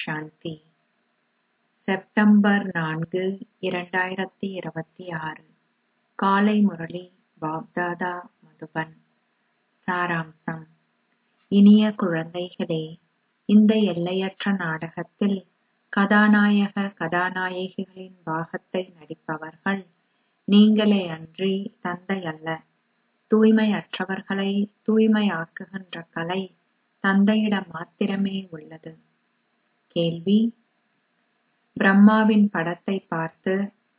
சாந்தி September நான்கு இரண்டாயிரத்தி இருபத்தி ஆறு காலை முரளி பாப்தாதா மதுபன் சாராம்சம் இனிய குழந்தைகளே இந்த எல்லையற்ற நாடகத்தில் கதாநாயக கதாநாயகிகளின் பாகத்தை நடிப்பவர்கள் நீங்களே அன்றி தந்தை அல்ல தூய்மையற்றவர்களை தூய்மையாக்குகின்ற கலை தந்தையிடம் மாத்திரமே உள்ளது கேள்வி பிரம்மாவின் படத்தை பார்த்து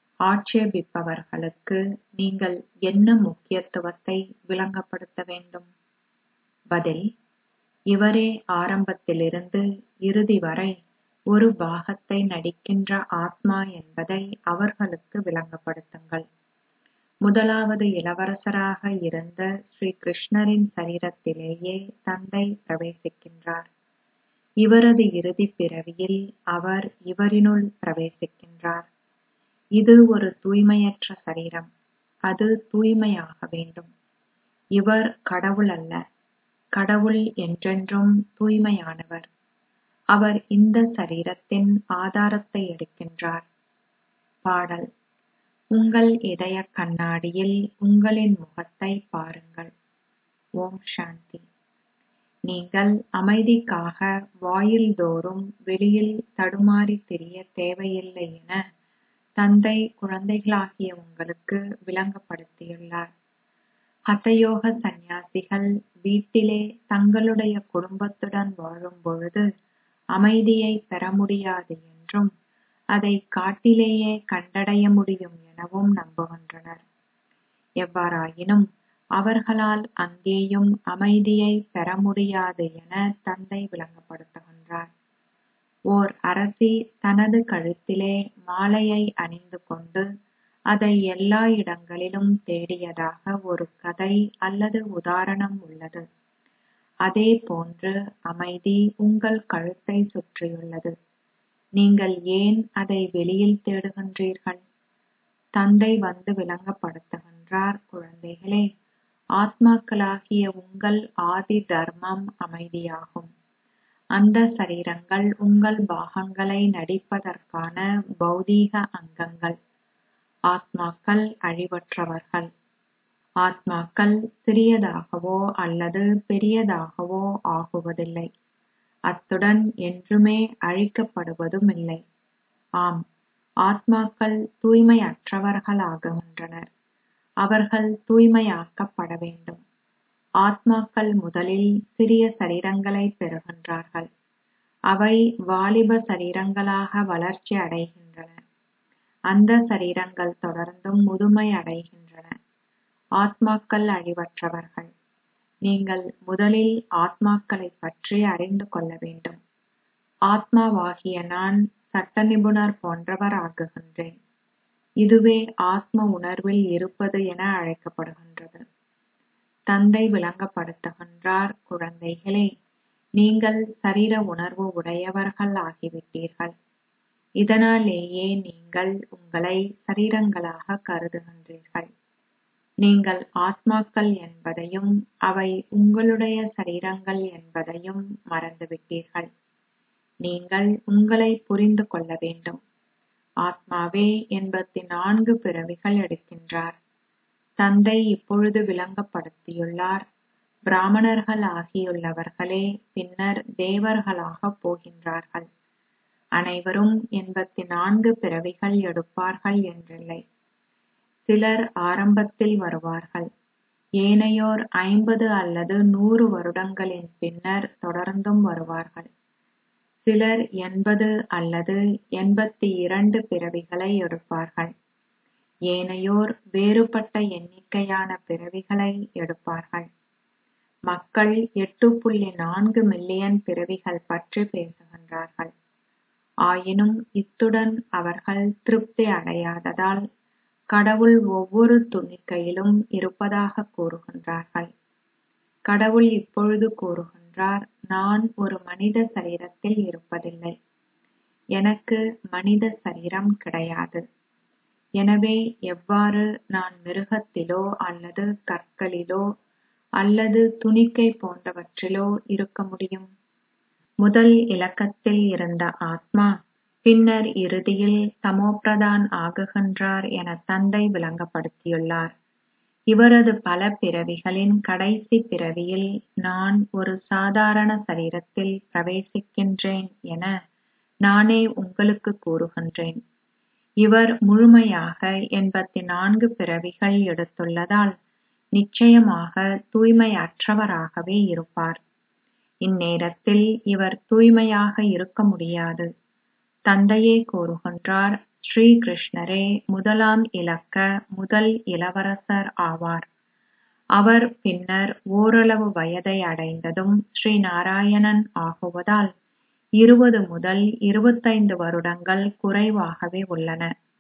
ஆட்சேபிப்பவர்களுக்கு நீங்கள் என்ன முக்கியத்துவத்தை விளங்கப்படுத்த வேண்டும் பதில் இவரே ஆரம்பத்திலிருந்து இறுதி வரை ஒரு பாகத்தை நடிக்கின்ற ஆத்மா என்பதை அவர்களுக்கு விளங்கப்படுத்துங்கள் முதலாவது இளவரசராக இருந்த ஸ்ரீ கிருஷ்ணரின் சரீரத்திலேயே தந்தை பிரவேசிக்கின்றார் இவரது இறுதிப் பிறவியில் அவர் இவரினுள் பிரவேசிக்கின்றார் இது ஒரு தூய்மையற்ற சரீரம் அது தூய்மையாக வேண்டும் இவர் கடவுள் அல்ல கடவுள் என்றென்றும் தூய்மையானவர் அவர் இந்த சரீரத்தின் ஆதாரத்தை எடுக்கின்றார் பாடல் உங்கள் இதய கண்ணாடியில் உங்களின் முகத்தை பாருங்கள் ஓம் சாந்தி நீங்கள் அமைதிக்காக வாயில் தோறும் வெளியில் தடுமாறி திரிய தேவையில்லை என தந்தை குழந்தைகளாகிய உங்களுக்கு விளங்கப்படுத்தியுள்ளார் ஹதயோக சந்நியாசிகள் வீட்டிலே தங்களுடைய குடும்பத்துடன் வாழும் பொழுது அமைதியை பெற முடியாது என்றும் அதை காட்டிலேயே கண்டடைய முடியும் எனவும் நம்புகின்றனர் எவ்வாறாயினும் அவர்களால் அங்கேயும் அமைதியை பெற முடியாது என தந்தை விளங்கப்படுத்துகின்றார் ஓர் அரசி தனது கழுத்திலே மாலையை அணிந்து கொண்டு அதை எல்லா இடங்களிலும் தேடியதாக ஒரு கதை அல்லது உதாரணம் உள்ளது அதே போன்று அமைதி உங்கள் கழுத்தை சுற்றியுள்ளது நீங்கள் ஏன் அதை வெளியில் தேடுகின்றீர்கள் தந்தை வந்து விளங்கப்படுத்துகின்றார் குழந்தைகளே ஆத்மாக்களாகிய உங்கள் ஆதி தர்மம் அமைதியாகும் அந்த சரீரங்கள் உங்கள் பாகங்களை நடிப்பதற்கான பௌதீக அங்கங்கள் ஆத்மாக்கள் அழிவற்றவர்கள் ஆத்மாக்கள் சிறியதாகவோ அல்லது பெரியதாகவோ ஆகுவதில்லை அத்துடன் என்றுமே அழிக்கப்படுவதுமில்லை ஆம் ஆத்மாக்கள் தூய்மையற்றவர்களாகின்றனர் அவர்கள் தூய்மையாக்கப்பட வேண்டும் ஆத்மாக்கள் முதலில் சிறிய சரீரங்களை பெறுகின்றார்கள் அவை வாலிப சரீரங்களாக வளர்ச்சி அடைகின்றன அந்த சரீரங்கள் தொடர்ந்தும் முதுமை அடைகின்றன ஆத்மாக்கள் அழிவற்றவர்கள் நீங்கள் முதலில் ஆத்மாக்களை பற்றி அறிந்து கொள்ள வேண்டும் ஆத்மாவாகிய நான் சட்ட நிபுணர் போன்றவர் ஆகுகின்றேன் இதுவே ஆத்ம உணர்வில் இருப்பது என அழைக்கப்படுகின்றது தந்தை விளங்கப்படுத்துகின்றார் குழந்தைகளே நீங்கள் சரீர உணர்வு உடையவர்கள் ஆகிவிட்டீர்கள் இதனாலேயே நீங்கள் உங்களை சரீரங்களாக கருதுகின்றீர்கள் நீங்கள் ஆத்மாக்கள் என்பதையும் அவை உங்களுடைய சரீரங்கள் என்பதையும் மறந்துவிட்டீர்கள் நீங்கள் உங்களை புரிந்து கொள்ள வேண்டும் ஆத்மாவே எண்பத்தி நான்கு பிறவிகள் எடுக்கின்றார் தந்தை இப்பொழுது விளங்கப்படுத்தியுள்ளார் பிராமணர்கள் ஆகியுள்ளவர்களே பின்னர் தேவர்களாக போகின்றார்கள் அனைவரும் எண்பத்தி நான்கு பிறவிகள் எடுப்பார்கள் என்றில்லை சிலர் ஆரம்பத்தில் வருவார்கள் ஏனையோர் ஐம்பது அல்லது நூறு வருடங்களின் பின்னர் தொடர்ந்தும் வருவார்கள் சிலர் எண்பது அல்லது எண்பத்தி இரண்டு பிறவிகளை எடுப்பார்கள் ஏனையோர் வேறுபட்ட எண்ணிக்கையான பிறவிகளை எடுப்பார்கள் மக்கள் எட்டு புள்ளி நான்கு மில்லியன் பிறவிகள் பற்றி பேசுகின்றார்கள் ஆயினும் இத்துடன் அவர்கள் திருப்தி அடையாததால் கடவுள் ஒவ்வொரு துணிக்கையிலும் இருப்பதாக கூறுகின்றார்கள் கடவுள் இப்பொழுது கூறுகின்றார் நான் ஒரு மனித சரீரத்தில் இருப்பதில்லை எனக்கு மனித சரீரம் கிடையாது எனவே எவ்வாறு நான் மிருகத்திலோ அல்லது கற்களிலோ அல்லது துணிக்கை போன்றவற்றிலோ இருக்க முடியும் முதல் இலக்கத்தில் இருந்த ஆத்மா பின்னர் இறுதியில் தமோபிரதான் ஆகுகின்றார் என தந்தை விளங்கப்படுத்தியுள்ளார் இவரது பல பிறவிகளின் கடைசி பிறவியில் நான் ஒரு சாதாரண சரீரத்தில் பிரவேசிக்கின்றேன் என நானே உங்களுக்கு கூறுகின்றேன் இவர் முழுமையாக எண்பத்தி நான்கு பிறவிகள் எடுத்துள்ளதால் நிச்சயமாக தூய்மையற்றவராகவே இருப்பார் இந்நேரத்தில் இவர் தூய்மையாக இருக்க முடியாது தந்தையே கூறுகின்றார் ஸ்ரீ கிருஷ்ணரே முதலாம் இலக்க முதல் இளவரசர் ஆவார் அவர் பின்னர் ஓரளவு வயதை அடைந்ததும் ஸ்ரீ நாராயணன் ஆகுவதால் இருபது முதல் இருபத்தைந்து வருடங்கள் குறைவாகவே உள்ளன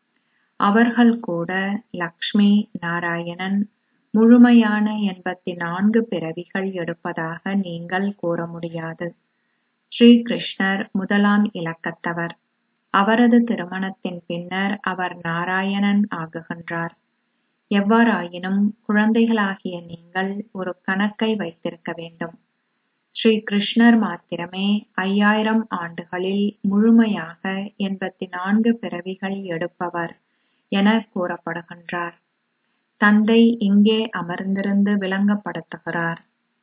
அவர்கள் கூட லக்ஷ்மி நாராயணன் முழுமையான எண்பத்தி நான்கு பிறவிகள் எடுப்பதாக நீங்கள் கூற முடியாது ஸ்ரீ கிருஷ்ணர் முதலாம் இலக்கத்தவர் அவரது திருமணத்தின் பின்னர் அவர் நாராயணன் ஆகுகின்றார் எவ்வாறாயினும் குழந்தைகளாகிய நீங்கள் ஒரு கணக்கை வைத்திருக்க வேண்டும் ஸ்ரீ கிருஷ்ணர் மாத்திரமே ஐயாயிரம் ஆண்டுகளில் முழுமையாக எண்பத்தி நான்கு பிறவிகள் எடுப்பவர் என கூறப்படுகின்றார் தந்தை இங்கே அமர்ந்திருந்து விளங்கப்படுத்துகிறார்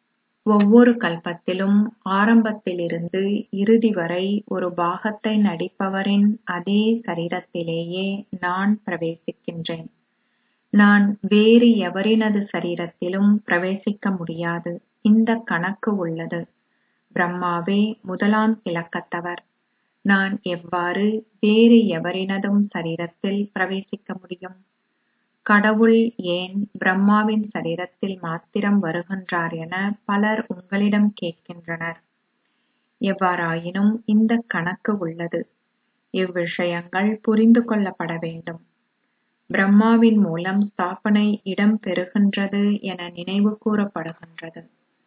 ஒவ்வொரு கல்பத்திலும் ஆரம்பத்திலிருந்து இறுதி வரை ஒரு பாகத்தை நடிப்பவரின் அதே சரீரத்திலேயே நான் பிரவேசிக்கின்றேன் நான் வேறு எவரினது சரீரத்திலும் பிரவேசிக்க முடியாது இந்த கணக்கு உள்ளது பிரம்மாவே முதலாம் இலக்கத்தவர் நான் எவ்வாறு வேறு எவரினதும் சரீரத்தில் பிரவேசிக்க முடியும் கடவுள் ஏன் பிரம்மாவின் சரீரத்தில் மாத்திரம் வருகின்றார் என பலர் உங்களிடம் கேட்கின்றனர் எவ்வாறாயினும் இந்த கணக்கு உள்ளது இவ்விஷயங்கள் புரிந்து கொள்ளப்பட வேண்டும் பிரம்மாவின் மூலம் ஸ்தாபனை இடம் பெறுகின்றது என நினைவு கூறப்படுகின்றது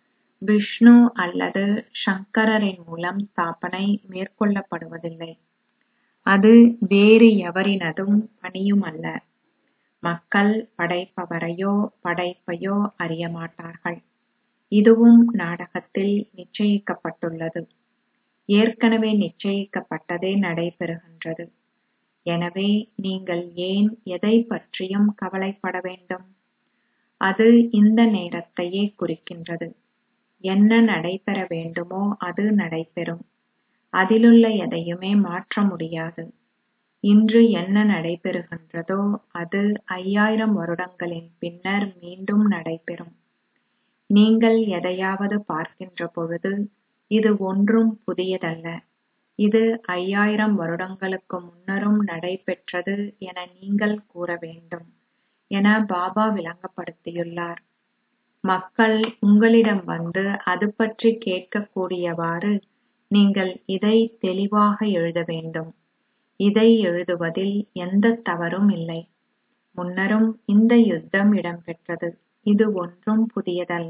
விஷ்ணு அல்லது சங்கரரின் மூலம் ஸ்தாபனை மேற்கொள்ளப்படுவதில்லை அது வேறு எவரினதும் பணியும் அல்ல மக்கள் படைப்பவரையோ படைப்பையோ அறிய மாட்டார்கள் இதுவும் நாடகத்தில் நிச்சயிக்கப்பட்டுள்ளது ஏற்கனவே நிச்சயிக்கப்பட்டதே நடைபெறுகின்றது எனவே நீங்கள் ஏன் எதை பற்றியும் கவலைப்பட வேண்டும் அது இந்த நேரத்தையே குறிக்கின்றது என்ன நடைபெற வேண்டுமோ அது நடைபெறும் அதிலுள்ள எதையுமே மாற்ற முடியாது இன்று என்ன நடைபெறுகின்றதோ அது ஐயாயிரம் வருடங்களின் பின்னர் மீண்டும் நடைபெறும் நீங்கள் எதையாவது பார்க்கின்ற பொழுது இது ஒன்றும் புதியதல்ல இது ஐயாயிரம் வருடங்களுக்கு முன்னரும் நடைபெற்றது என நீங்கள் கூற வேண்டும் என பாபா விளங்கப்படுத்தியுள்ளார் மக்கள் உங்களிடம் வந்து அது பற்றி கேட்கக்கூடியவாறு நீங்கள் இதை தெளிவாக எழுத வேண்டும் இதை எழுதுவதில் எந்த தவறும் இல்லை முன்னரும் இந்த யுத்தம் இடம்பெற்றது இது ஒன்றும் புதியதல்ல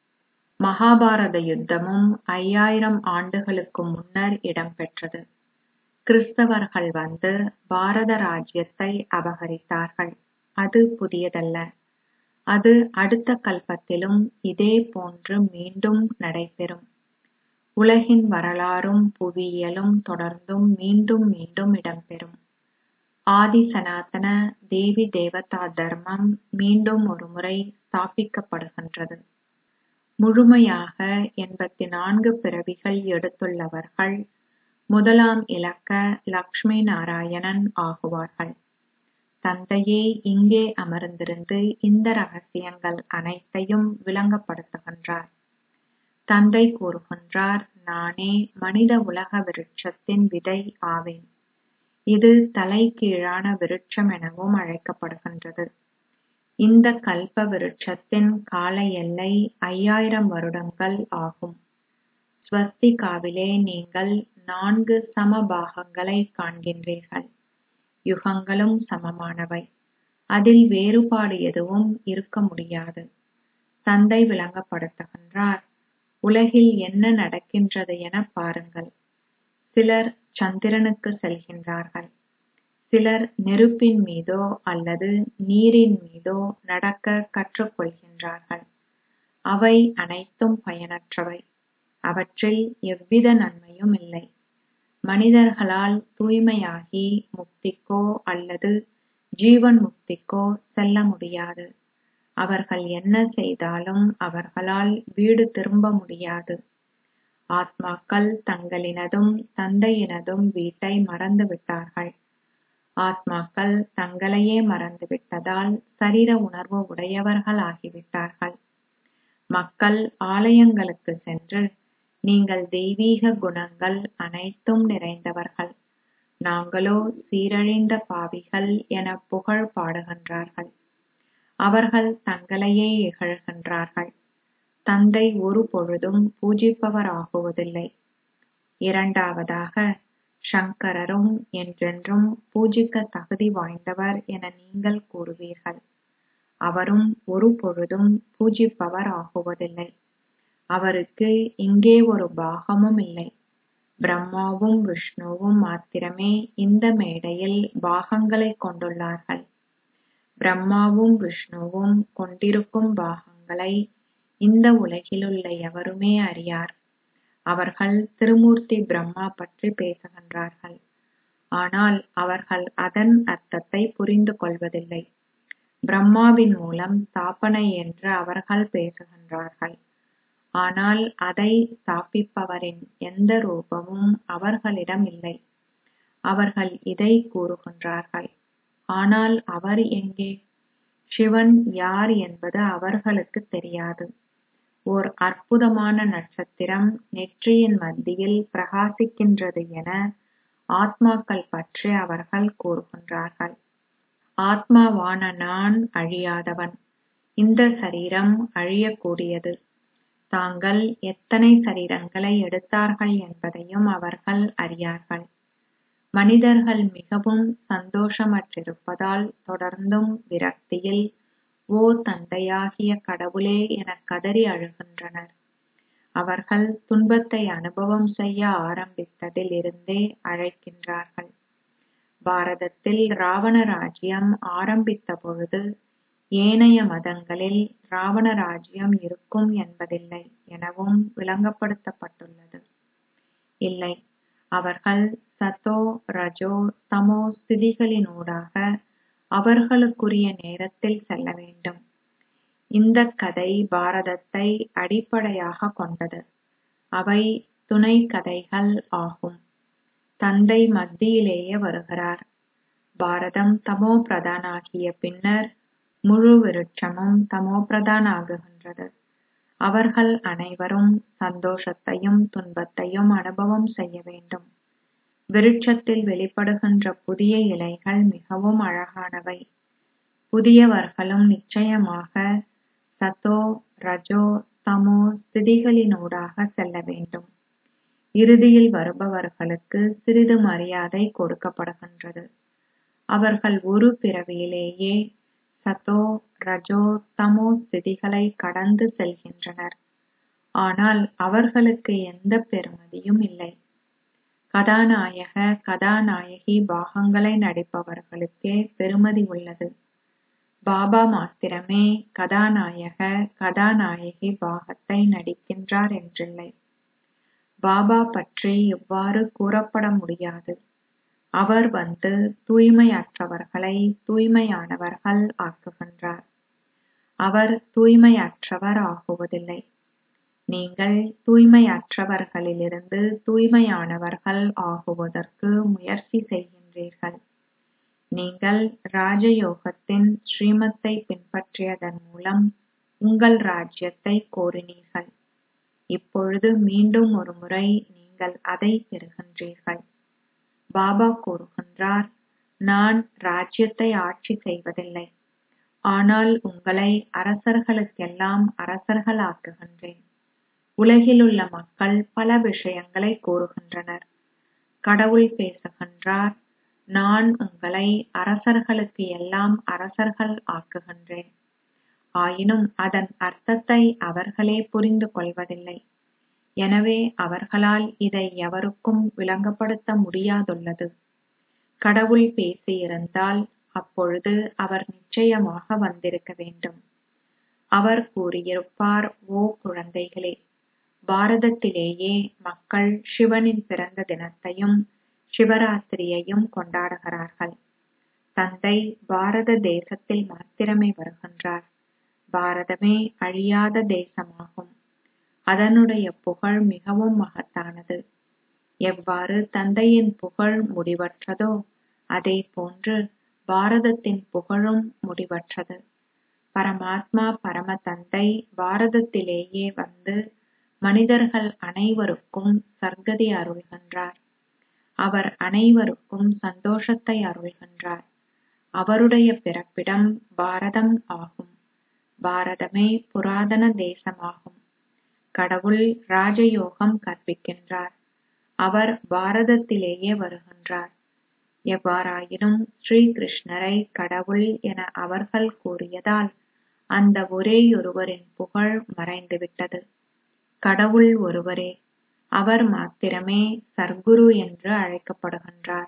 மகாபாரத யுத்தமும் ஐயாயிரம் ஆண்டுகளுக்கு முன்னர் இடம்பெற்றது கிறிஸ்தவர்கள் வந்து பாரத ராஜ்யத்தை அபகரித்தார்கள் அது புதியதல்ல அது அடுத்த கல்பத்திலும் இதே போன்று மீண்டும் நடைபெறும் உலகின் வரலாறும் புவியியலும் தொடர்ந்தும் மீண்டும் மீண்டும் இடம்பெறும் ஆதி சனாதன தேவி தேவதா தர்மம் மீண்டும் ஒருமுறை ஸ்தாபிக்கப்படுகின்றது முழுமையாக எண்பத்தி நான்கு பிறவிகள் எடுத்துள்ளவர்கள் முதலாம் இலக்க லக்ஷ்மி நாராயணன் ஆகுவார்கள் தந்தையே இங்கே அமர்ந்திருந்து இந்த ரகசியங்கள் அனைத்தையும் விளங்கப்படுத்துகின்றார் தந்தை கூறுகின்றார் நானே மனித உலக விருட்சத்தின் விதை ஆவேன் இது தலைகீழான விருட்சம் எனவும் அழைக்கப்படுகின்றது இந்த கல்ப விருட்சத்தின் கால எல்லை ஐயாயிரம் வருடங்கள் ஆகும் ஸ்வஸ்திகாவிலே நீங்கள் நான்கு சம பாகங்களை காண்கின்றீர்கள் யுகங்களும் சமமானவை அதில் வேறுபாடு எதுவும் இருக்க முடியாது தந்தை விளங்கப்படுத்துகின்றார் உலகில் என்ன நடக்கின்றது என பாருங்கள் சிலர் சந்திரனுக்கு செல்கின்றார்கள் சிலர் நெருப்பின் மீதோ அல்லது நீரின் மீதோ நடக்க கற்றுக்கொள்கின்றார்கள் அவை அனைத்தும் பயனற்றவை அவற்றில் எவ்வித நன்மையும் இல்லை மனிதர்களால் தூய்மையாகி முக்திக்கோ அல்லது ஜீவன் முக்திக்கோ செல்ல முடியாது அவர்கள் என்ன செய்தாலும் அவர்களால் வீடு திரும்ப முடியாது ஆத்மாக்கள் தங்களினதும் தந்தையினதும் வீட்டை மறந்து விட்டார்கள் ஆத்மாக்கள் தங்களையே மறந்து விட்டதால் சரீர உணர்வு உடையவர்கள் ஆகிவிட்டார்கள் மக்கள் ஆலயங்களுக்கு சென்று நீங்கள் தெய்வீக குணங்கள் அனைத்தும் நிறைந்தவர்கள் நாங்களோ சீரழிந்த பாவிகள் என புகழ் பாடுகின்றார்கள் அவர்கள் தங்களையே இகழ்கின்றார்கள் தந்தை ஒரு பொழுதும் பூஜிப்பவராகுவதில்லை இரண்டாவதாக சங்கரரும் என்றென்றும் பூஜிக்க தகுதி வாய்ந்தவர் என நீங்கள் கூறுவீர்கள் அவரும் ஒரு பொழுதும் பூஜிப்பவர் ஆகுவதில்லை அவருக்கு இங்கே ஒரு பாகமும் இல்லை பிரம்மாவும் விஷ்ணுவும் மாத்திரமே இந்த மேடையில் பாகங்களை கொண்டுள்ளார்கள் பிரம்மாவும் விஷ்ணுவும் கொண்டிருக்கும் பாகங்களை இந்த உலகிலுள்ள எவருமே அறியார் அவர்கள் திருமூர்த்தி பிரம்மா பற்றி பேசுகின்றார்கள் ஆனால் அவர்கள் அதன் அர்த்தத்தை புரிந்து கொள்வதில்லை பிரம்மாவின் மூலம் ஸ்தாபனை என்று அவர்கள் பேசுகின்றார்கள் ஆனால் அதை ஸ்தாபிப்பவரின் எந்த ரூபமும் அவர்களிடம் இல்லை அவர்கள் இதை கூறுகின்றார்கள் ஆனால் அவர் எங்கே சிவன் யார் என்பது அவர்களுக்கு தெரியாது ஓர் அற்புதமான நட்சத்திரம் நெற்றியின் மத்தியில் பிரகாசிக்கின்றது என ஆத்மாக்கள் பற்றி அவர்கள் கூறுகின்றார்கள் ஆத்மாவான நான் அழியாதவன் இந்த சரீரம் அழியக்கூடியது தாங்கள் எத்தனை சரீரங்களை எடுத்தார்கள் என்பதையும் அவர்கள் அறியார்கள் மனிதர்கள் மிகவும் சந்தோஷமற்றிருப்பதால் தொடர்ந்தும் விரக்தியில் ஓ தந்தையாகிய கடவுளே என கதறி அழுகின்றனர் அவர்கள் துன்பத்தை அனுபவம் செய்ய ஆரம்பித்ததில் இருந்தே அழைக்கின்றார்கள் பாரதத்தில் ராவண ராஜ்யம் ஆரம்பித்த பொழுது ஏனைய மதங்களில் ராவண ராஜ்யம் இருக்கும் என்பதில்லை எனவும் விளங்கப்படுத்தப்பட்டுள்ளது இல்லை அவர்கள் சத்தோ ரஜோ தமோ ஸ்திதிகளினூடாக அவர்களுக்குரிய நேரத்தில் செல்ல வேண்டும் இந்த கதை பாரதத்தை அடிப்படையாக கொண்டது அவை துணை கதைகள் ஆகும் தந்தை மத்தியிலேயே வருகிறார் பாரதம் தமோ பிரதானாகிய பின்னர் முழு விருட்சமும் தமோ பிரதான் ஆகுகின்றது அவர்கள் அனைவரும் சந்தோஷத்தையும் துன்பத்தையும் அனுபவம் செய்ய வேண்டும் விருட்சத்தில் வெளிப்படுகின்ற புதிய இலைகள் மிகவும் அழகானவை புதியவர்களும் நிச்சயமாக சத்தோ ரஜோ தமோ ஸ்திதிகளினூடாக செல்ல வேண்டும் இறுதியில் வருபவர்களுக்கு சிறிது மரியாதை கொடுக்கப்படுகின்றது அவர்கள் ஒரு பிறவியிலேயே சத்தோ ரஜோ தமோ ஸ்திதிகளை கடந்து செல்கின்றனர் ஆனால் அவர்களுக்கு எந்த பெறுமதியும் இல்லை கதாநாயக கதாநாயகி பாகங்களை நடிப்பவர்களுக்கே பெறுமதி உள்ளது பாபா மாத்திரமே கதாநாயக கதாநாயகி பாகத்தை நடிக்கின்றார் என்றில்லை பாபா பற்றி இவ்வாறு கூறப்பட முடியாது அவர் வந்து தூய்மையற்றவர்களை தூய்மையானவர்கள் ஆக்குகின்றார் அவர் தூய்மையற்றவர் ஆகுவதில்லை நீங்கள் தூய்மையற்றவர்களிலிருந்து தூய்மையானவர்கள் ஆகுவதற்கு முயற்சி செய்கின்றீர்கள் நீங்கள் ராஜயோகத்தின் ஸ்ரீமத்தை பின்பற்றியதன் மூலம் உங்கள் ராஜ்யத்தை கோரினீர்கள் இப்பொழுது மீண்டும் ஒரு முறை நீங்கள் அதை பெறுகின்றீர்கள் பாபா கூறுகின்றார் நான் ராஜ்யத்தை ஆட்சி செய்வதில்லை ஆனால் உங்களை அரசர்களுக்கெல்லாம் அரசர்களாக்குகின்றேன் உலகிலுள்ள மக்கள் பல விஷயங்களை கூறுகின்றனர் கடவுள் பேசுகின்றார் நான் உங்களை அரசர்களுக்கு எல்லாம் அரசர்கள் ஆக்குகின்றேன் ஆயினும் அதன் அர்த்தத்தை அவர்களே புரிந்து கொள்வதில்லை எனவே அவர்களால் இதை எவருக்கும் விளங்கப்படுத்த முடியாதுள்ளது கடவுள் பேசியிருந்தால் அப்பொழுது அவர் நிச்சயமாக வந்திருக்க வேண்டும் அவர் கூறியிருப்பார் ஓ குழந்தைகளே பாரதத்திலேயே மக்கள் சிவனின் பிறந்த தினத்தையும் சிவராத்திரியையும் கொண்டாடுகிறார்கள் தந்தை பாரத தேசத்தில் மாத்திரமே வருகின்றார் பாரதமே அழியாத தேசமாகும் அதனுடைய புகழ் மிகவும் மகத்தானது எவ்வாறு தந்தையின் புகழ் முடிவற்றதோ அதே போன்று பாரதத்தின் புகழும் முடிவற்றது பரமாத்மா பரம தந்தை பாரதத்திலேயே வந்து மனிதர்கள் அனைவருக்கும் சர்க்கதி அருள்கின்றார் அவர் அனைவருக்கும் சந்தோஷத்தை அருள்கின்றார் அவருடைய பிறப்பிடம் பாரதம் ஆகும் பாரதமே புராதன தேசமாகும் கடவுள் ராஜயோகம் கற்பிக்கின்றார் அவர் பாரதத்திலேயே வருகின்றார் எவ்வாறாயினும் ஸ்ரீகிருஷ்ணரை கடவுள் என அவர்கள் கூறியதால் அந்த ஒரேயொருவரின் புகழ் மறைந்துவிட்டது கடவுள் ஒருவரே அவர் மாத்திரமே சர்க்குரு என்று அழைக்கப்படுகின்றார்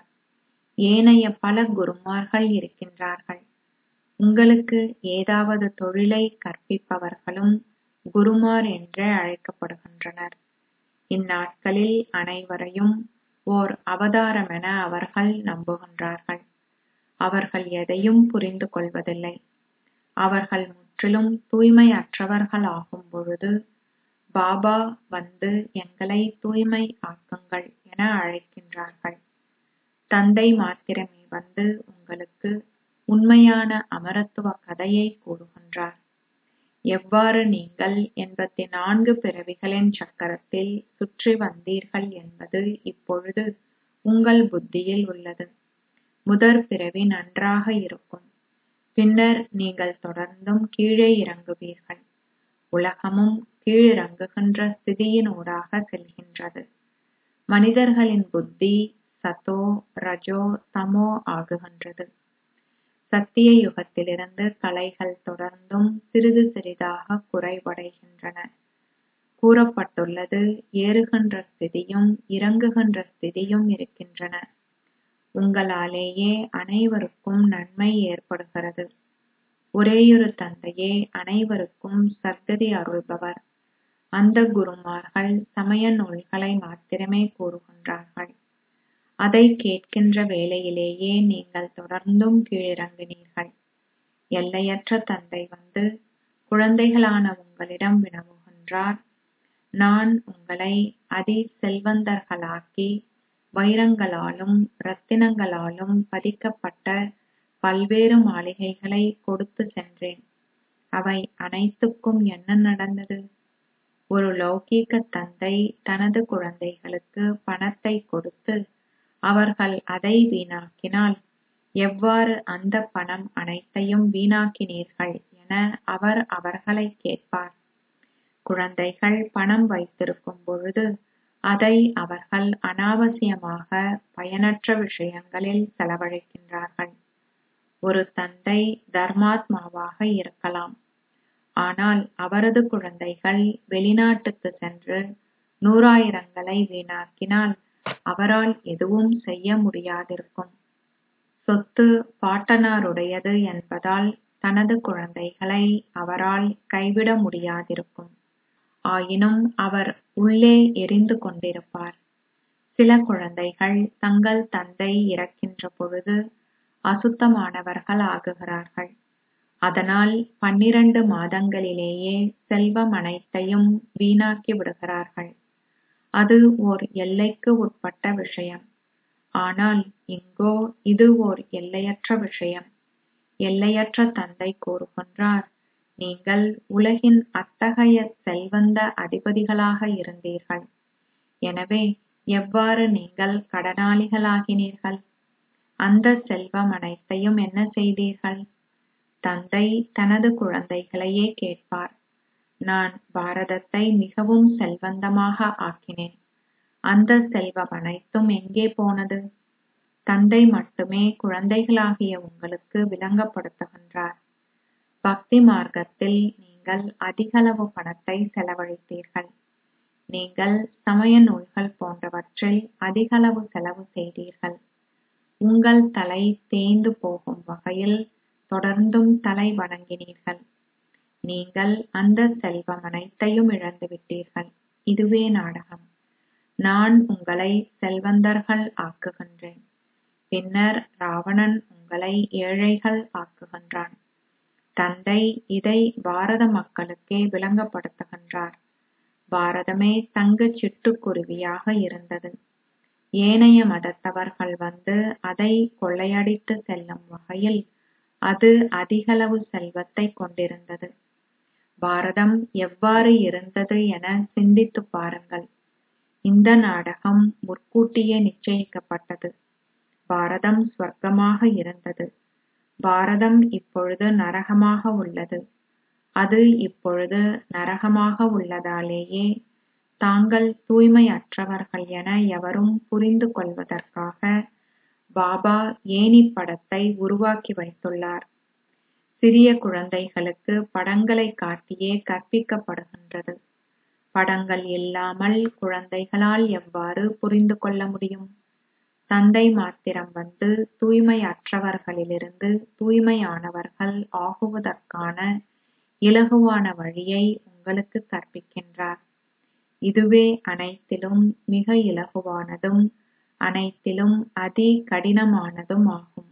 ஏனைய பல குருமார்கள் இருக்கின்றார்கள் உங்களுக்கு ஏதாவது தொழிலை கற்பிப்பவர்களும் குருமார் என்றே அழைக்கப்படுகின்றனர் இந்நாட்களில் அனைவரையும் ஓர் அவதாரமென அவர்கள் நம்புகின்றார்கள் அவர்கள் எதையும் புரிந்து கொள்வதில்லை அவர்கள் முற்றிலும் தூய்மையற்றவர்களாகும் பொழுது பாபா வந்து எங்களை தூய்மை ஆக்குங்கள் என அழைக்கின்றார்கள் தந்தை மாத்திரமே வந்து உங்களுக்கு உண்மையான அமரத்துவ கதையை கூறுகின்றார் எவ்வாறு நீங்கள் எண்பத்தி நான்கு பிறவிகளின் சக்கரத்தில் சுற்றி வந்தீர்கள் என்பது இப்பொழுது உங்கள் புத்தியில் உள்ளது முதற் பிறவி நன்றாக இருக்கும் பின்னர் நீங்கள் தொடர்ந்தும் கீழே இறங்குவீர்கள் உலகமும் கீழிறங்குகின்ற ஸ்திதியினூடாக செல்கின்றது மனிதர்களின் புத்தி சதோ ரஜோ தமோ ஆகுகின்றது சத்திய யுகத்திலிருந்து கலைகள் தொடர்ந்தும் சிறிது சிறிதாக குறைவடைகின்றன கூறப்பட்டுள்ளது ஏறுகின்ற ஸ்திதியும் இறங்குகின்ற ஸ்திதியும் இருக்கின்றன உங்களாலேயே அனைவருக்கும் நன்மை ஏற்படுகிறது ஒரேயொரு தந்தையே அனைவருக்கும் சர்க்கதி அருள்பவர் அந்த குருமார்கள் சமய நூல்களை மாத்திரமே கூறுகின்றார்கள் அதை கேட்கின்ற வேளையிலேயே நீங்கள் தொடர்ந்தும் கீழிறங்கினீர்கள் எல்லையற்ற தந்தை வந்து குழந்தைகளான உங்களிடம் வினவுகின்றார் நான் உங்களை அதி செல்வந்தர்களாக்கி வைரங்களாலும் ரத்தினங்களாலும் பதிக்கப்பட்ட பல்வேறு மாளிகைகளை கொடுத்து சென்றேன் அவை அனைத்துக்கும் என்ன நடந்தது ஒரு லௌகீக தந்தை தனது குழந்தைகளுக்கு பணத்தை கொடுத்து அவர்கள் அதை வீணாக்கினால் எவ்வாறு அந்த பணம் அனைத்தையும் வீணாக்கினீர்கள் என அவர் அவர்களை கேட்பார் குழந்தைகள் பணம் வைத்திருக்கும் பொழுது அதை அவர்கள் அனாவசியமாக பயனற்ற விஷயங்களில் செலவழிக்கின்றார்கள் ஒரு தந்தை தர்மாத்மாவாக இருக்கலாம் ஆனால் அவரது குழந்தைகள் வெளிநாட்டுக்கு சென்று நூறாயிரங்களை வீணாக்கினால் அவரால் எதுவும் செய்ய முடியாதிருக்கும் சொத்து பாட்டனாருடையது என்பதால் தனது குழந்தைகளை அவரால் கைவிட முடியாதிருக்கும் ஆயினும் அவர் உள்ளே எரிந்து கொண்டிருப்பார் சில குழந்தைகள் தங்கள் தந்தை இறக்கின்ற பொழுது அசுத்தமானவர்கள் ஆகுகிறார்கள் அதனால் பன்னிரண்டு மாதங்களிலேயே செல்வம் அனைத்தையும் வீணாக்கி விடுகிறார்கள் அது ஓர் எல்லைக்கு உட்பட்ட விஷயம் ஆனால் இங்கோ இது ஓர் எல்லையற்ற விஷயம் எல்லையற்ற தந்தை கூறுகின்றார் நீங்கள் உலகின் அத்தகைய செல்வந்த அதிபதிகளாக இருந்தீர்கள் எனவே எவ்வாறு நீங்கள் கடனாளிகளாகினீர்கள் அந்த செல்வம் அனைத்தையும் என்ன செய்தீர்கள் தந்தை தனது குழந்தைகளையே கேட்பார் நான் பாரதத்தை மிகவும் செல்வந்தமாக ஆக்கினேன் அந்த செல்வம் அனைத்தும் எங்கே போனது தந்தை மட்டுமே குழந்தைகளாகிய உங்களுக்கு விளங்கப்படுத்துகின்றார் பக்தி மார்க்கத்தில் நீங்கள் அதிகளவு பணத்தை செலவழித்தீர்கள் நீங்கள் சமய நூல்கள் போன்றவற்றில் அதிகளவு செலவு செய்தீர்கள் உங்கள் தலை தேய்ந்து போகும் வகையில் தொடர்ந்தும் தலை வணங்கினீர்கள் நீங்கள் அந்த செல்வம் அனைத்தையும் இழந்து விட்டீர்கள் இதுவே நாடகம் நான் உங்களை செல்வந்தர்கள் ஆக்குகின்றேன் பின்னர் ராவணன் உங்களை ஏழைகள் ஆக்குகின்றான் தந்தை இதை பாரத மக்களுக்கே விளங்கப்படுத்துகின்றார் பாரதமே தங்கச் சிட்டுக்குருவியாக இருந்தது ஏனைய மதத்தவர்கள் வந்து அதை கொள்ளையடித்து செல்லும் வகையில் அது அதிகளவு செல்வத்தை கொண்டிருந்தது பாரதம் எவ்வாறு இருந்தது என சிந்தித்துப் பாருங்கள் இந்த நாடகம் முற்கூட்டியே நிச்சயிக்கப்பட்டது பாரதம் ஸ்வர்க்கமாக இருந்தது பாரதம் இப்பொழுது நரகமாக உள்ளது அது இப்பொழுது நரகமாக உள்ளதாலேயே தாங்கள் தூய்மையற்றவர்கள் என எவரும் புரிந்து கொள்வதற்காக பாபா ஏணி படத்தை உருவாக்கி வைத்துள்ளார் சிறிய குழந்தைகளுக்கு படங்களை காட்டியே கற்பிக்கப்படுகின்றது படங்கள் இல்லாமல் குழந்தைகளால் எவ்வாறு புரிந்து கொள்ள முடியும் தந்தை மாத்திரம் வந்து தூய்மையற்றவர்களிலிருந்து தூய்மையானவர்கள் ஆகுவதற்கான இலகுவான வழியை உங்களுக்கு கற்பிக்கின்றார் இதுவே அனைத்திலும் மிக இலகுவானதும் அனைத்திலும் அதி கடினமானதும் ஆகும்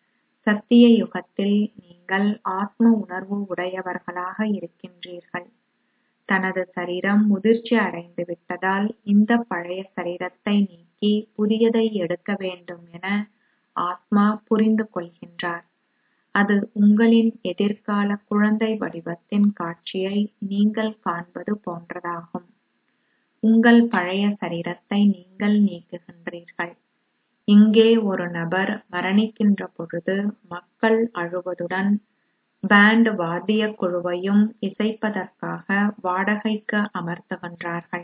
சத்திய யுகத்தில் நீங்கள் ஆத்ம உணர்வு உடையவர்களாக இருக்கின்றீர்கள் தனது சரீரம் முதிர்ச்சி அடைந்து விட்டதால் இந்த பழைய சரீரத்தை நீக்கி புதியதை எடுக்க வேண்டும் என ஆத்மா புரிந்து கொள்கின்றார் அது உங்களின் எதிர்கால குழந்தை வடிவத்தின் காட்சியை நீங்கள் காண்பது போன்றதாகும் உங்கள் பழைய சரீரத்தை நீங்கள் நீக்குகின்றீர்கள் இங்கே ஒரு நபர் மரணிக்கின்ற பொழுது மக்கள் அழுவதுடன் பேண்ட் வாத்தியக் குழுவையும் இசைப்பதற்காக வாடகைக்கு அமர்த்துகின்றார்கள்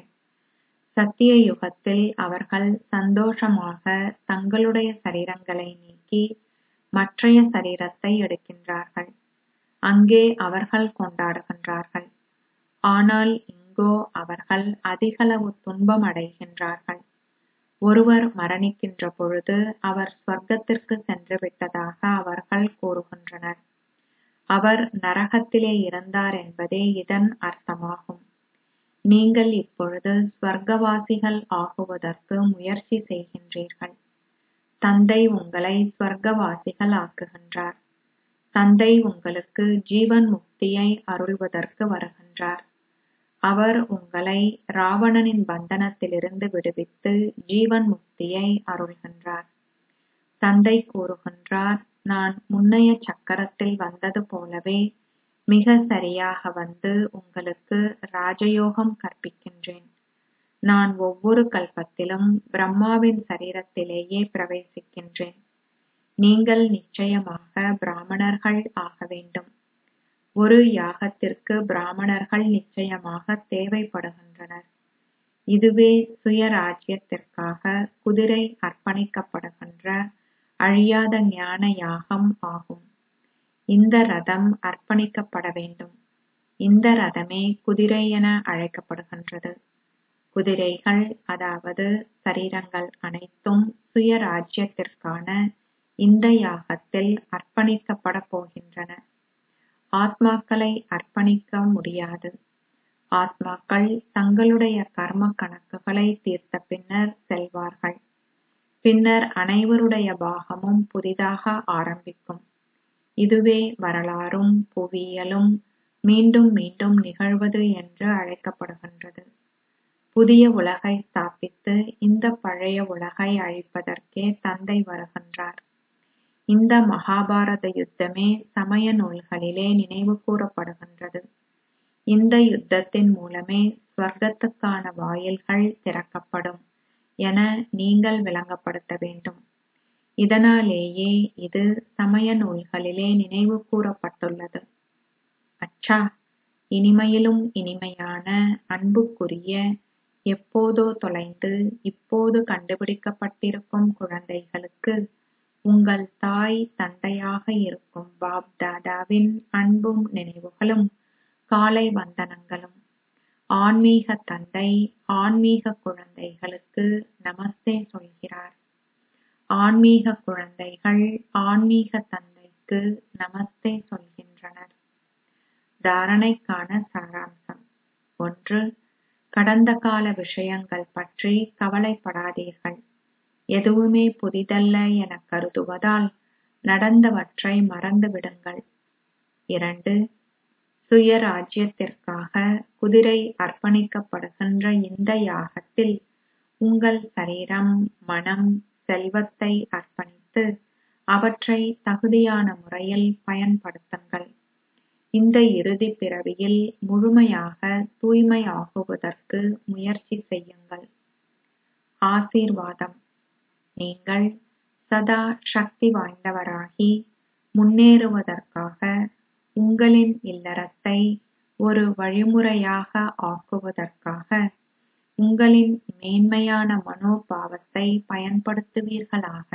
சத்திய யுகத்தில் அவர்கள் சந்தோஷமாக தங்களுடைய சரீரங்களை நீக்கி மற்றைய சரீரத்தை எடுக்கின்றார்கள் அங்கே அவர்கள் கொண்டாடுகின்றார்கள் ஆனால் இங்கோ அவர்கள் அதிகளவு துன்பம் அடைகின்றார்கள் ஒருவர் மரணிக்கின்ற பொழுது அவர் ஸ்வர்க்கத்திற்கு சென்று விட்டதாக அவர்கள் கூறுகின்றனர் அவர் நரகத்திலே இருந்தார் என்பதே இதன் அர்த்தமாகும் நீங்கள் இப்பொழுது ஸ்வர்க்கவாசிகள் ஆகுவதற்கு முயற்சி செய்கின்றீர்கள் தந்தை உங்களை ஸ்வர்க்கவாசிகள் ஆக்குகின்றார் தந்தை உங்களுக்கு ஜீவன் முக்தியை அருள்வதற்கு வருகின்றார் அவர் உங்களை ராவணனின் பந்தனத்திலிருந்து விடுவித்து ஜீவன் முக்தியை அருள்கின்றார் தந்தை கூறுகின்றார் நான் முன்னைய சக்கரத்தில் வந்தது போலவே மிக சரியாக வந்து உங்களுக்கு ராஜயோகம் கற்பிக்கின்றேன் நான் ஒவ்வொரு கல்பத்திலும் பிரம்மாவின் சரீரத்திலேயே பிரவேசிக்கின்றேன் நீங்கள் நிச்சயமாக பிராமணர்கள் ஆக வேண்டும் ஒரு யாகத்திற்கு பிராமணர்கள் நிச்சயமாக தேவைப்படுகின்றனர் இதுவே சுயராஜ்யத்திற்காக குதிரை அர்ப்பணிக்கப்படுகின்ற அழியாத ஞான யாகம் ஆகும் இந்த ரதம் அர்ப்பணிக்கப்பட வேண்டும் இந்த ரதமே குதிரை என அழைக்கப்படுகின்றது குதிரைகள் அதாவது சரீரங்கள் அனைத்தும் சுயராஜ்யத்திற்கான இந்த யாகத்தில் அர்ப்பணிக்கப்பட போகின்றன ஆத்மாக்களை அர்ப்பணிக்க முடியாது ஆத்மாக்கள் தங்களுடைய கர்ம கணக்குகளை தீர்த்த பின்னர் செல்வார்கள் பின்னர் அனைவருடைய பாகமும் புதிதாக ஆரம்பிக்கும் இதுவே வரலாறும் புவியியலும் மீண்டும் மீண்டும் நிகழ்வது என்று அழைக்கப்படுகின்றது புதிய உலகை ஸ்தாபித்து இந்த பழைய உலகை அழிப்பதற்கே தந்தை வருகின்றார் இந்த மகாபாரத யுத்தமே சமய நூல்களிலே நினைவு கூறப்படுகின்றது இந்த யுத்தத்தின் மூலமே ஸ்வர்க்கத்துக்கான வாயில்கள் திறக்கப்படும் என நீங்கள் விளங்கப்படுத்த வேண்டும் இதனாலேயே இது சமய நூல்களிலே நினைவு கூறப்பட்டுள்ளது அச்சா இனிமையிலும் இனிமையான அன்புக்குரிய எப்போதோ தொலைந்து இப்போது கண்டுபிடிக்கப்பட்டிருக்கும் குழந்தைகளுக்கு உங்கள் தாய் தந்தையாக இருக்கும் பாப் தாதாவின் அன்பும் நினைவுகளும் காலை வந்தனங்களும் ஆன்மீக தந்தை ஆன்மீக குழந்தைகளுக்கு நமஸ்தே சொல்கிறார் ஆன்மீக குழந்தைகள் ஆன்மீக தந்தைக்கு நமஸ்தே சொல்கின்றனர் தாரணைக்கான சாராம்சம் ஒன்று கடந்த கால விஷயங்கள் பற்றி கவலைப்படாதீர்கள் எதுவுமே புதிதல்ல எனக் கருதுவதால் நடந்தவற்றை மறந்துவிடுங்கள் இரண்டு சுயராஜ்யத்திற்காக குதிரை அர்ப்பணிக்கப்படுகின்ற இந்த யாகத்தில் உங்கள் சரீரம் மனம் செல்வத்தை அர்ப்பணித்து அவற்றை தகுதியான முறையில் பயன்படுத்துங்கள் இந்த இறுதிப் பிறவியில் முழுமையாக தூய்மையாகுவதற்கு முயற்சி செய்யுங்கள் ஆசீர்வாதம் நீங்கள் சதா சக்தி வாய்ந்தவராகி முன்னேறுவதற்காக உங்களின் இல்லறத்தை ஒரு வழிமுறையாக ஆக்குவதற்காக உங்களின் மேன்மையான மனோபாவத்தை பயன்படுத்துவீர்களாக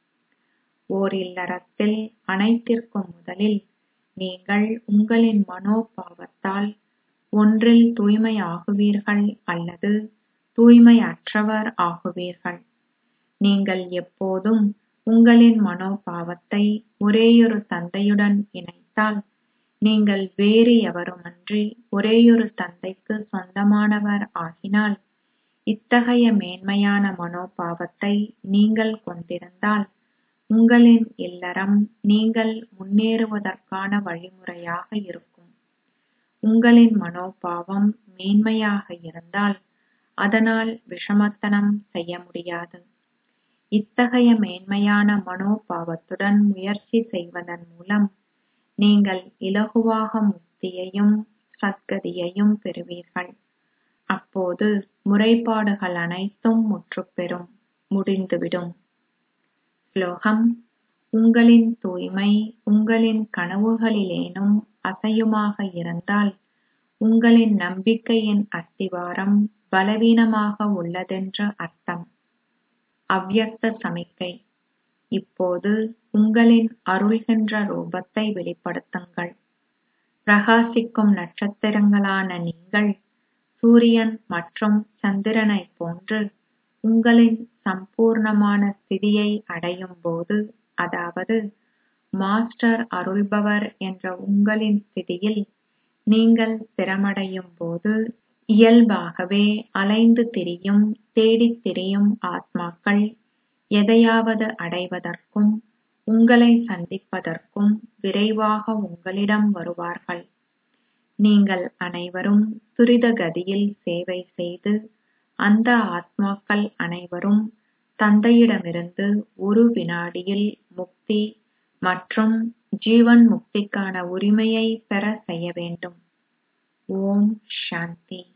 ஓர் இல்லறத்தில் அனைத்திற்கும் முதலில் நீங்கள் உங்களின் மனோபாவத்தால் ஒன்றில் தூய்மையாகுவீர்கள் அல்லது தூய்மையற்றவர் ஆகுவீர்கள் நீங்கள் எப்போதும் உங்களின் மனோபாவத்தை ஒரேயொரு தந்தையுடன் இணைத்தால் நீங்கள் வேறு எவருமன்றி ஒரேயொரு தந்தைக்கு சொந்தமானவர் ஆகினால் இத்தகைய மேன்மையான மனோபாவத்தை நீங்கள் கொண்டிருந்தால் உங்களின் இல்லறம் நீங்கள் முன்னேறுவதற்கான வழிமுறையாக இருக்கும் உங்களின் மனோபாவம் மேன்மையாக இருந்தால் அதனால் விஷமத்தனம் செய்ய முடியாது இத்தகைய மேன்மையான மனோபாவத்துடன் முயற்சி செய்வதன் மூலம் நீங்கள் இலகுவாக முக்தியையும் சத்கதியையும் பெறுவீர்கள் அப்போது முறைப்பாடுகள் அனைத்தும் முற்றுப்பெறும் முடிந்துவிடும் ஸ்லோகம் உங்களின் தூய்மை உங்களின் கனவுகளிலேனும் அசையுமாக இருந்தால் உங்களின் நம்பிக்கையின் அஸ்திவாரம் பலவீனமாக உள்ளதென்று அர்த்தம் அவ்யக்த சமிக்கை இப்போது உங்களின் அருள்கின்ற ரூபத்தை வெளிப்படுத்துங்கள் பிரகாசிக்கும் நட்சத்திரங்களான நீங்கள் சூரியன் மற்றும் சந்திரனைப் போன்று உங்களின் சம்பூர்ணமான ஸ்திதியை அடையும் போது அதாவது மாஸ்டர் அருள்பவர் என்ற உங்களின் ஸ்திதியில் நீங்கள் ஸ்திரமடையும் போது இயல்பாகவே அலைந்து திரியும் தேடித் திரியும் ஆத்மாக்கள் எதையாவது அடைவதற்கும் உங்களை சந்திப்பதற்கும் விரைவாக உங்களிடம் வருவார்கள் நீங்கள் அனைவரும் துரித கதியில் சேவை செய்து அந்த ஆத்மாக்கள் அனைவரும் தந்தையிடமிருந்து ஒரு வினாடியில் முக்தி மற்றும் ஜீவன் முக்திக்கான உரிமையை பெற செய்ய வேண்டும் ஓம் சாந்தி